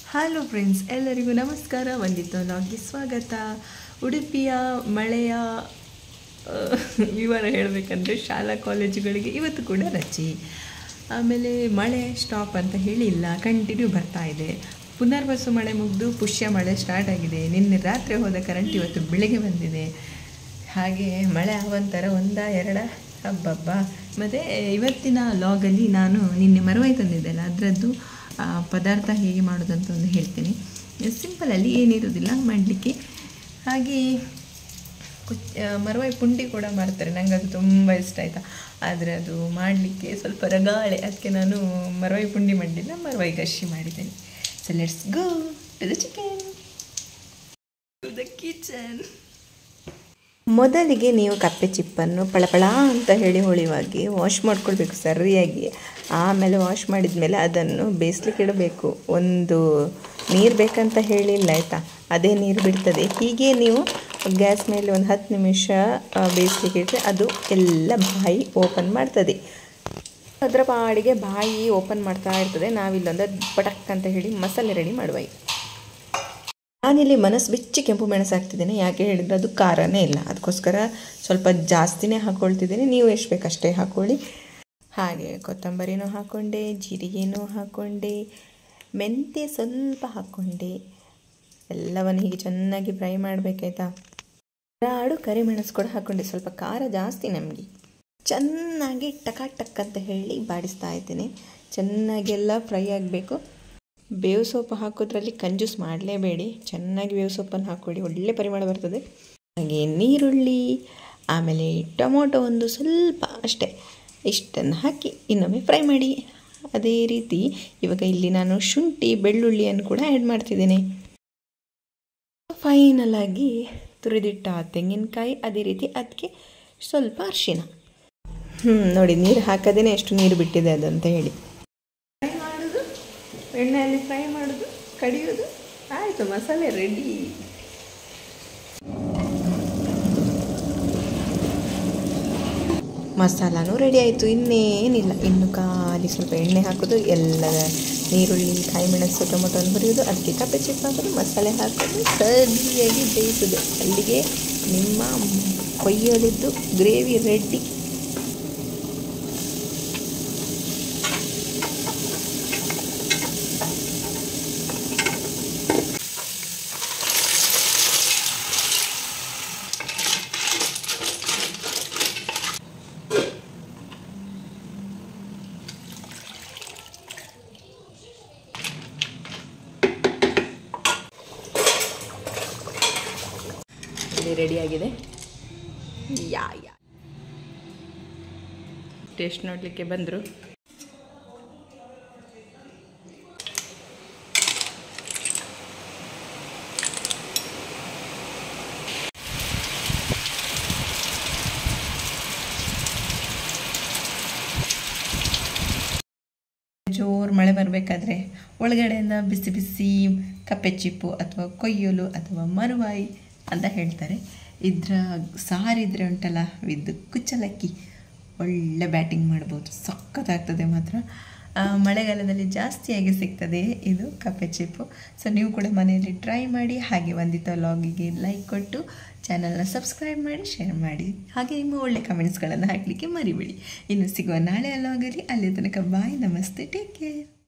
hello friends ಎಲ್ಲರಿಗೂ ನಮಸ್ಕಾರ ವಂದಿತ ಲಾಗ್ಗೆ ಸ್ವಾಗತ ಉಡುಪಿಯ ಮಳೆಯ ಆ, ವಿವರ ಹೇಳಬೇಕಂದ್ರೆ ಶಾಲಾ ಕಾಲೇಜುಗಳಿಗೆ ಇವತ್ತು ಕೂಡ ರಜೆ ಆಮೇಲೆ ಮಳೆ ಸ್ಟಾಪ್ ಅಂತ ಹೇಳಿ ಇಲ್ಲ ಕಂಟಿನ್ಯೂ ಬರ್ತಾ ಇದೆ ಪುನರ್ವಸು ಮಳೆ ಮುಗಿದು ಪುಷ್ಯ ಮಳೆ ಸ್ಟಾರ್ಟ್ ಆಗಿದೆ ನಿನ್ನೆ ರಾತ್ರಿ ಹೋದ ಕರೆಂಟ್ ಇವತ್ತು ಬೆಳಿಗ್ಗೆ ಬಂದಿದೆ ಹಾಗೆ ಮಳೆ ಆವಂತರ ಒಂದ ಎರಡ ಹಬ್ಬಬ್ಬ ಮತ್ತು ಇವತ್ತಿನ ಲಾಗಲ್ಲಿ ನಾನು ನಿನ್ನೆ ಮರವೈ ತಂದಿದ್ದೆಲ್ಲ ಅದರದ್ದು ಆ, ಪದಾರ್ಥ ಹೇಗೆ ಮಾಡೋದಂತ ಒಂದು ಹೇಳ್ತೀನಿ ಸಿಂಪಲಲ್ಲಿ ಏನಿರೋದಿಲ್ಲ ಮಾಡಲಿಕ್ಕೆ ಹಾಗೆ ಕುಚ್ ಮರವೈ ಪುಂಡಿ ಕೂಡ ಮಾಡ್ತಾರೆ ನಂಗೆ ಅದು ತುಂಬ ಇಷ್ಟ ಆಯಿತಾ ಆದರೆ ಅದು ಮಾಡಲಿಕ್ಕೆ ಸ್ವಲ್ಪ ರಗಾಳೆ ಅದಕ್ಕೆ ನಾನು ಮರವೈ ಪುಂಡಿ ಮಾಡಲಿಲ್ಲ ಮರವೈ ಗಶಿ ಮಾಡಿದ್ದೇನೆ so let's go to the chicken to the kitchen ಮೊದಲಿಗೆ ನೀವು ಕಪ್ಪೆ ಚಿಪ್ಪನ್ನು ಪಳಪಳ ಅಂತ ಹೇಳಿ ಹೊಳೆಯುವಾಗಿ ವಾಶ್ ಮಾಡ್ಕೊಳ್ಬೇಕು ಸರಿಯಾಗಿ ಆಮೇಲೆ ವಾಶ್ ಮಾಡಿದ ಮೇಲೆ ಅದನ್ನು ಬೇಯಿಸ್ಲಿಕ್ಕೆ ಇಡಬೇಕು ಒಂದು ನೀರು ಬೇಕಂತ ಹೇಳಿಲ್ಲ ಆಯಿತಾ ಅದೇ ನೀರು ಬಿಡ್ತದೆ ಹೀಗೆ ನೀವು ಗ್ಯಾಸ್ ಮೇಲೆ ಒಂದು ಹತ್ತು ನಿಮಿಷ ಆ, ಬೇಯಿಸ್ಲಿಕ್ಕೆ ಇಟ್ಟರೆ ಅದು ಎಲ್ಲ ಬಾಯಿ ಓಪನ್ ಮಾಡ್ತದೆ ಅದರ ಪಾಡಿಗೆ ಬಾಯಿ ಓಪನ್ ಮಾಡ್ತಾ ಇರ್ತದೆ ನಾವಿಲ್ಲೊಂದು ಪಟಕ್ ಅಂತ ಹೇಳಿ ಮಸಾಲೆ ರೆಡಿ ಮಾಡುವ ಈಗ ನಾನಿಲ್ಲಿ ಮನಸ್ಸು ಬಿಚ್ಚಿ ಕೆಂಪು ಮೆಣಸು ಹಾಕ್ತಿದ್ದೇನೆ ಯಾಕೆ ಹೇಳಿದರೆ ಅದು ಖಾರನೇ ಇಲ್ಲ ಅದಕ್ಕೋಸ್ಕರ ಸ್ವಲ್ಪ ಜಾಸ್ತಿನೇ ಹಾಕ್ಕೊಳ್ತಿದ್ದೀನಿ ನೀವು ಎಷ್ಟು ಬೇಕಷ್ಟೇ ಹಾಕ್ಕೊಳ್ಳಿ ಹಾಗೆ ಕೊತ್ತಂಬರಿನೂ ಹಾಕ್ಕೊಂಡೆ ಜೀರಿಗೆನೂ ಹಾಕ್ಕೊಂಡೆ ಮೆಂತ್ಯ ಸ್ವಲ್ಪ ಹಾಕ್ಕೊಂಡೆ ಎಲ್ಲವನ್ನು ಹೀಗೆ ಚೆನ್ನಾಗಿ ಫ್ರೈ ಮಾಡಬೇಕಾಯ್ತಾ ಎರಡು ಕರಿಮೆಣಸು ಕೂಡ ಹಾಕ್ಕೊಂಡೆ ಸ್ವಲ್ಪ ಖಾರ ಜಾಸ್ತಿ ನಮಗೆ ಚೆನ್ನಾಗಿ ಟಕ ಟಕ್ ಅಂತ ಹೇಳಿ ಬಾಡಿಸ್ತಾ ಇದ್ದೀನಿ ಚೆನ್ನಾಗೆಲ್ಲ ಫ್ರೈ ಆಗಬೇಕು ಬೇವು ಸೊಪ್ಪು ಹಾಕೋದ್ರಲ್ಲಿ ಕಂಜೂಸ್ ಮಾಡಲೇಬೇಡಿ ಚೆನ್ನಾಗಿ ಬೇವು ಸೊಪ್ಪನ್ನು ಹಾಕ್ಕೊಳ್ಳಿ ಒಳ್ಳೆ ಪರಿಮಳ ಬರ್ತದೆ ಹಾಗೆ ನೀರುಳ್ಳಿ ಆಮೇಲೆ ಟೊಮೊಟೊ ಒಂದು ಸ್ವಲ್ಪ ಅಷ್ಟೇ ಇಷ್ಟನ್ನು ಹಾಕಿ ಇನ್ನೊಮ್ಮೆ ಫ್ರೈ ಮಾಡಿ ಅದೇ ರೀತಿ ಇವಾಗ ಇಲ್ಲಿ ನಾನು ಶುಂಠಿ ಬೆಳ್ಳುಳ್ಳಿಯನ್ನು ಕೂಡ ಆ್ಯಡ್ ಮಾಡ್ತಿದ್ದೇನೆ ಫೈನಲ್ ಆಗಿ ತುರಿದಿಟ್ಟ ತೆಂಗಿನಕಾಯಿ ಅದೇ ರೀತಿ ಅದಕ್ಕೆ ಸ್ವಲ್ಪ ಅರಿಶಿನ ಹ್ಞೂ ನೋಡಿ ನೀರು ಹಾಕದೇನೆ ಎಷ್ಟು ನೀರು ಬಿಟ್ಟಿದೆ ಅದಂತ ಹೇಳಿ ಫ್ರೈ ಮಾಡೋದು ಎಣ್ಣೆಯಲ್ಲಿ ಫ್ರೈ ಮಾಡೋದು ಕಡಿಯೋದು ಆಯಿತು ಮಸಾಲೆ ರೆಡಿ ಮಸಾಲಾನು ರೆಡಿ ಆಯಿತು ಇನ್ನೇನಿಲ್ಲ ಇನ್ನು ಖಾಲಿ ಸ್ವಲ್ಪ ಎಣ್ಣೆ ಹಾಕೋದು ಎಲ್ಲ ನೀರುಳ್ಳಿ ಕಾಯಿ ಮೆಣಸು ಟೊಮೊಟೊನ ಹುರಿಯೋದು ಅದಕ್ಕೆ ಕಪ್ಪೆ ಚಿಪ್ಪು ಹಾಕೋದು ಮಸಾಲೆ ಹಾಕೋದು ಸರಿಯಾಗಿ ಬೇಯಿಸೋದು ಅಲ್ಲಿಗೆ ನಿಮ್ಮ ಕೊಯ್ಯೋದಿದ್ದು ಗ್ರೇವಿ ರೆಡಿ ಇಲ್ಲಿ ರೆಡಿಯಾಗಿದೆ ಯಾ ಯಾ ಟೇಸ್ಟ್ ನೋಡಲಿಕ್ಕೆ ಬಂದರು ಜೋರು ಮಳೆ ಬರಬೇಕಾದ್ರೆ ಒಳಗಡೆಯಿಂದ ಬಿಸಿ ಬಿಸಿ ಕಪ್ಪೆ ಚಿಪ್ಪು ಅಥವಾ ಕೊಯ್ಯಲು ಅಥವಾ ಮರುವಾಯಿ ಅಂತ ಹೇಳ್ತಾರೆ ಇದರ ಸಾರಿದ್ರೆ ಉಂಟಲ್ಲ ವಿದ್ ಕುಚ್ಚಲಕ್ಕಿ ಒಳ್ಳೆ ಬ್ಯಾಟಿಂಗ್ ಮಾಡ್ಬೋದು ಸಖತ್ತಾಗ್ತದೆ ಮಾತ್ರ ಆ, ಮಳೆಗಾಲದಲ್ಲಿ ಜಾಸ್ತಿಯಾಗಿ ಸಿಗ್ತದೆ ಇದು ಕಪ್ಪೆ ಚಿಪ್ಪು ಸೊ ನೀವು ಕೂಡ ಮನೆಯಲ್ಲಿ ಟ್ರೈ ಮಾಡಿ ಹಾಗೆ ವಂದಿತ ಲಾಗಿಗೆ ಲೈಕ್ ಕೊಟ್ಟು ಚಾನಲ್ನ ಸಬ್ಸ್ಕ್ರೈಬ್ ಮಾಡಿ ಶೇರ್ ಮಾಡಿ ಹಾಗೆ ನಿಮ್ಮ ಒಳ್ಳೆ ಕಮೆಂಟ್ಸ್ಗಳನ್ನು ಹಾಕಲಿಕ್ಕೆ ಮರಿಬೇಡಿ ಇನ್ನು ಸಿಗುವ ನಾಳೆ ಲಾಗಲ್ಲಿ ಅಲ್ಲಿ ತನಕ ಬಾಯ್ ನಮಸ್ತೆ ಟೇಕ್ ಕೇರ್